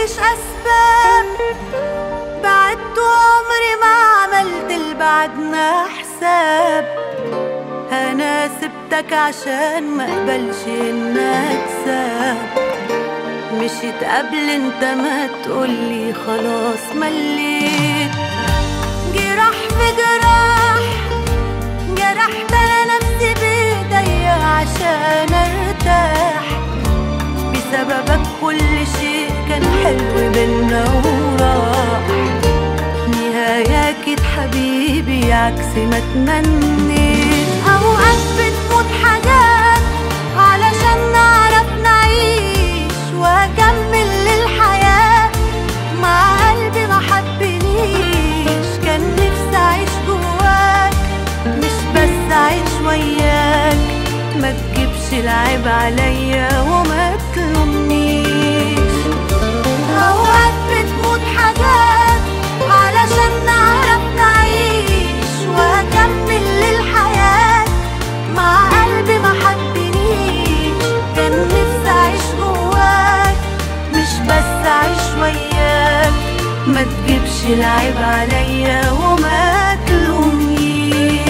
فيش أسباب بعدت عمري ما عملت لبعدنا حساب أنا سبتك عشان ما اقبلش إن أكسب مشيت قبل انت ما تقولي خلاص مليت جراح في جراح جرحت انا نفسي بايديا عشان ارتاح بسببك كل شيء كان حلو بينا وراح نهاية حبيبي عكس ما تمنيت اوقات بتموت حاجات علشان نعرف نعيش واكمل للحياة مع قلبي ما حبنيش كان نفسي اعيش جواك مش بس اعيش وياك ما تجيبش العيب عليا وما تلومنيش اوقات بتموت حاجات علشان نعرف نعيش واكمل للحياة مع قلبي ما حبنيش كان نفسي اعيش جواك مش بس اعيش وياك ما تجيبش العيب عليا وما تلومنيش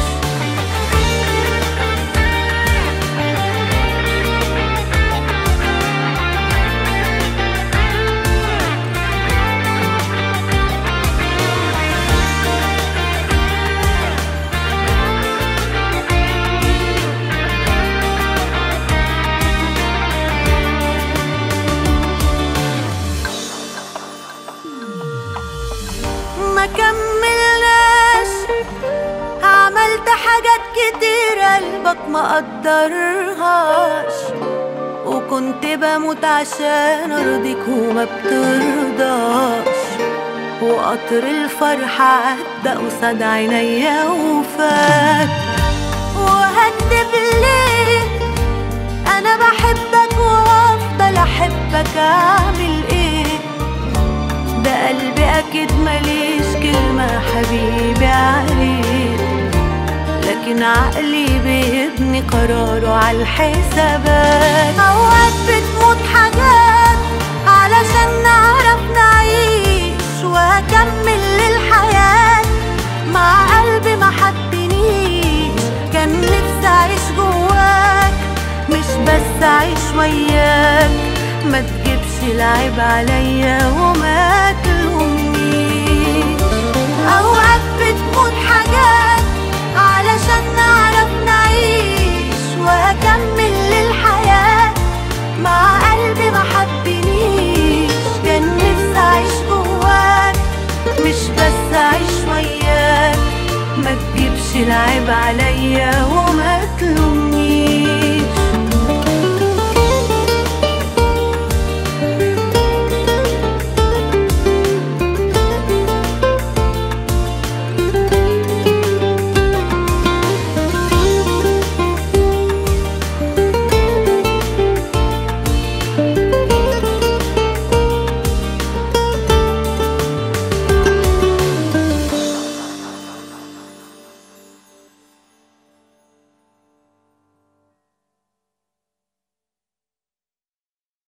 ما كملناش عملت حاجات كتير قلبك ما قدرهاش وكنت بموت عشان ارضيك وما بترضاش وقطر الفرحة عدى قصاد عينيا وفات وهكدب ليه انا بحبك وافضل احبك اعمل ايه ده قلبي اكيد ماليش كلمة حبيبي عليه لكن عقلي بيبني قراره على الحسابات اوقات بتموت حاجات علشان نعرف نعيش واكمل للحياة مع قلبي ما حبنيش كان نفسي اعيش جواك مش بس اعيش وياك ما تجيبش العيب عليا وما تلومنيش اوقات بتموت حاجات علشان نعرف نعيش واكمل للحياة مع قلبي ما حبنيش كان نفسي اعيش جواك مش بس اعيش وياك ما تجيبش العيب عليا